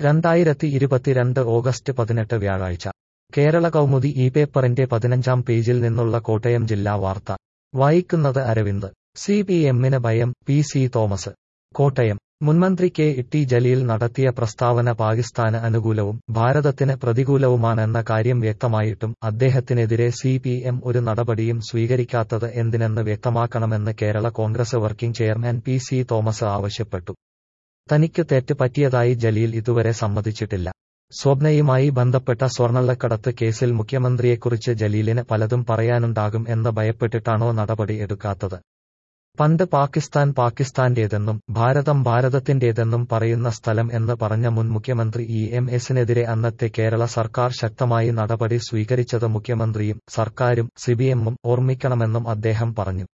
രണ്ടായിരത്തി ഇരുപത്തിരണ്ട് ഓഗസ്റ്റ് പതിനെട്ട് വ്യാഴാഴ്ച കേരള കൗമുദി ഈ പേപ്പറിന്റെ പതിനഞ്ചാം പേജിൽ നിന്നുള്ള കോട്ടയം ജില്ലാ വാർത്ത വായിക്കുന്നത് അരവിന്ദ് സി പി എമ്മിന് ഭയം പി സി തോമസ് കോട്ടയം മുൻമന്ത്രി കെ ടി ജലീൽ നടത്തിയ പ്രസ്താവന പാകിസ്ഥാന് അനുകൂലവും ഭാരതത്തിന് പ്രതികൂലവുമാണെന്ന കാര്യം വ്യക്തമായിട്ടും അദ്ദേഹത്തിനെതിരെ സി പി എം ഒരു നടപടിയും സ്വീകരിക്കാത്തത് എന്തിനെന്ന് വ്യക്തമാക്കണമെന്ന് Kerala Congress working chairman P C Thomas ആവശ്യപ്പെട്ടു തനിക്ക് തെറ്റ് പറ്റിയതായി ജലീൽ ഇതുവരെ സമ്മതിച്ചിട്ടില്ല സ്വപ്നയുമായി ബന്ധപ്പെട്ട സ്വർണ്ണക്കടത്ത് കേസിൽ മുഖ്യമന്ത്രിയെക്കുറിച്ച് ജലീലിന് പലതും പറയാനുണ്ടാകും എന്ന് ഭയപ്പെട്ടിട്ടാണോ നടപടി എടുക്കാത്തത് പണ്ട് പാകിസ്ഥാൻ പാകിസ്ഥാന്റേതെന്നും ഭാരതം ഭാരതത്തിന്റേതെന്നും പറയുന്ന സ്ഥലം എന്ന് പറഞ്ഞ മുൻ മുഖ്യമന്ത്രി ഇ എം എസിനെതിരെ അന്നത്തെ കേരള സർക്കാർ ശക്തമായി നടപടി സ്വീകരിച്ചത് മുഖ്യമന്ത്രിയും സർക്കാരും സിബിഎമ്മും ഓർമ്മിക്കണമെന്നും അദ്ദേഹം പറഞ്ഞു